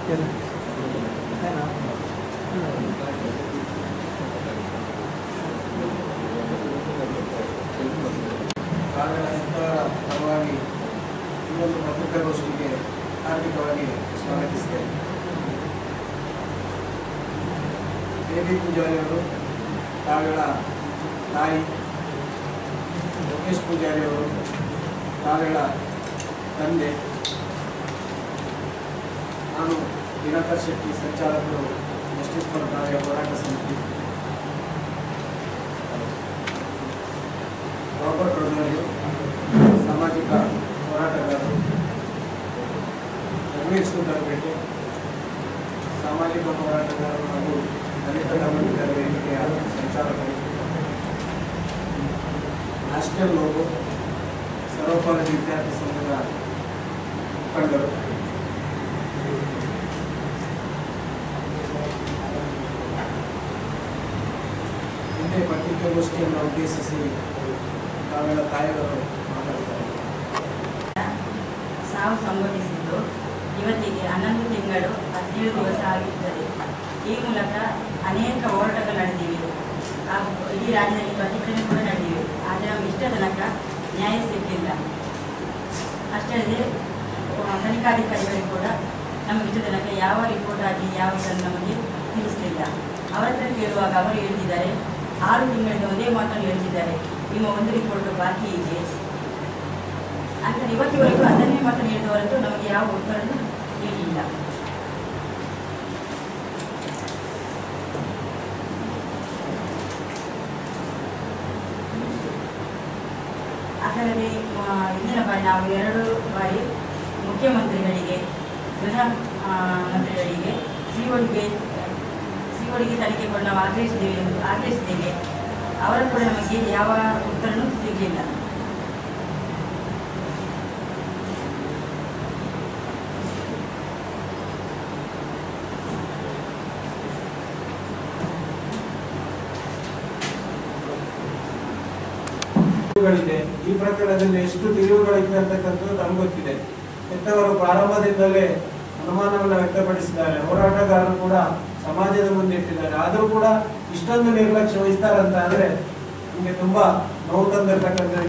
ಕಾರಣ ಇಂತಹ ಪರವಾಗಿ ಈ ಒಂದು ಪತ್ರಿಕಾಗೋಷ್ಠಿಗೆ ಹಾರ್ದಿಕವಾಗಿ ಸ್ವಾಗತಿಸಿದ್ದೇನೆ ದೇವಿ ಪೂಜಾರಿ ಅವರು ತಾವೆಗಳ ತಾಯಿ ಲೋಕೇಶ್ ಪೂಜಾರಿ ಅವರು ತಾವೆಗಳ ತಂದೆ ನಾನು ದಿನಕರ್ ಶೆಟ್ಟಿ ಸಂಚಾಲಕರು ಜಸ್ಟಿಸ್ ಫಾರ್ ಕಾರ್ಯ ಹೋರಾಟ ಸಮಿತಿ ರಾಬರ್ಟ್ ರೊಜಾರಿಯೋ ಸಾಮಾಜಿಕ ಹೋರಾಟಗಾರರು ರಘುವೀರ್ ಸುಂದರಪೇಟೆ ಸಾಮಾಜಿಕ ಹೋರಾಟಗಾರರು ಹಾಗೂ ದಲಿತ ಗಮನಿತರ ವೇದಿಕೆಯ ಸಂಚಾಲಕರು ನ್ಯಾಷನಲ್ ಲೋಗೋ ಸರ್ವಕಾಲೇಜು ವಿದ್ಯಾರ್ಥಿ ಸಂಘದ ಮುಖಂಡರು ಹಿಂದೆ ಪತ್ರಿಕಾಗೋಷ್ಠಿಯನ್ನು ಉದ್ದೇಶಿಸಿ ತಾವೆಲ್ಲ ತಾಯಿಗಳು ಮಾತಾಡ್ತಾರೆ ಸಾವು ಸಂಭವಿಸಿದ್ದು ಇವತ್ತಿಗೆ ಹನ್ನೊಂದು ತಿಂಗಳು ಹದಿನೇಳು ದಿವಸ ಆಗಿರುತ್ತದೆ ಈ ಮೂಲಕ ಅನೇಕ ಹೋರಾಟಗಳು ನಡೆದಿವೆ ಹಾಗೂ ಇಡೀ ರಾಜ್ಯದಲ್ಲಿ ಪ್ರತಿಭಟನೆ ಕೂಡ ನಡೆದಿವೆ ಆದರೆ ನಮಗೆ ಇಷ್ಟ ತನಕ ನ್ಯಾಯ ಸಿಕ್ಕಿಲ್ಲ ಅಷ್ಟೇ ಅಲ್ಲದೆ ಆ, ತನಿಖಾಧಿಕಾರಿಗಳಿಗೆ ಕೂಡ ನಮಗೆ ಇಷ್ಟ ತನಕ ಯಾವ ರಿಪೋರ್ಟ್ ಆಗಲಿ ಯಾವ ಇದನ್ನು ನಮಗೆ ತಿಳಿಸಲಿಲ್ಲ ಅವರ ಹತ್ರ ಕೇಳುವಾಗ ಅವರು ಹೇಳ್ತಿದ್ದಾರೆ ಆರು ತಿಂಗಳಿಂದ ಒಂದೇ ಮಾತನ್ನು ಹೇಳ್ತಿದ್ದಾರೆ ನಿಮ್ಮ ಒಂದು ರಿಪೋರ್ಟ್ ಬಾಕಿ ಇದೆ ಅಂತ ಇವತ್ತಿವರೆಗೂ ಅದನ್ನೇ ಮಾತನ್ನು ಹೇಳಿದ ಹೊರತು ನಮಗೆ ಯಾವ ಉತ್ತರವನ್ನು ನೀಡಿಲ್ಲ ಅದಲ್ಲದೆ ಆ, ಇಂದಿನ ಬಾರಿ ನಾವು ಎರಡು ಬಾರಿ ಮುಖ್ಯಮಂತ್ರಿಗಳಿಗೆ ಗೃಹ ಆ, ಮಂತ್ರಿಗಳಿಗೆ ಸಿಒಡಿಗೆ ಸಿಒಡಿಗೆ ತನಿಖೆ ಕೂಡ ನಾವು ಆಗ್ರಹಿಸಿದ್ದೇವೆ ಎಂದು ಆಗ್ರಹಿಸಿದ್ದೇವೆ ಅವರ ಕೂಡ ನಮಗೆ ಯಾವ ಉತ್ತರನೂ ಸಿಗಲಿಲ್ಲ ತಿರುವುಗಳಿದೆ ಈ ಪ್ರಕರಣದಲ್ಲಿ ಎಷ್ಟು ತಿರುವುಗಳಿವೆ ಅಂತಕ್ಕಂಥದ್ದು ನಮ್ಗೆ ಗೊತ್ತಿದೆ ಹೆತ್ತವರು ಪ್ರಾರಂಭದಿಂದಲೇ ಅನುಮಾನವನ್ನು ವ್ಯಕ್ತಪಡಿಸಿದ್ದಾರೆ ಹೋರಾಟಗಾರರು ಕೂಡ ಸಮಾಜದ ಮುಂದೆ ಇಟ್ಟಿದ್ದಾರೆ ಆದರೂ ಕೂಡ ಇಷ್ಟೊಂದು ನಿರ್ಲಕ್ಷ್ಯ ವಹಿಸ್ತಾರಂತ ಅಂದ್ರೆ ನಿಮಗೆ ತುಂಬಾ ನೋವು ತಂದಿರ್ತಕ್ಕಂಥ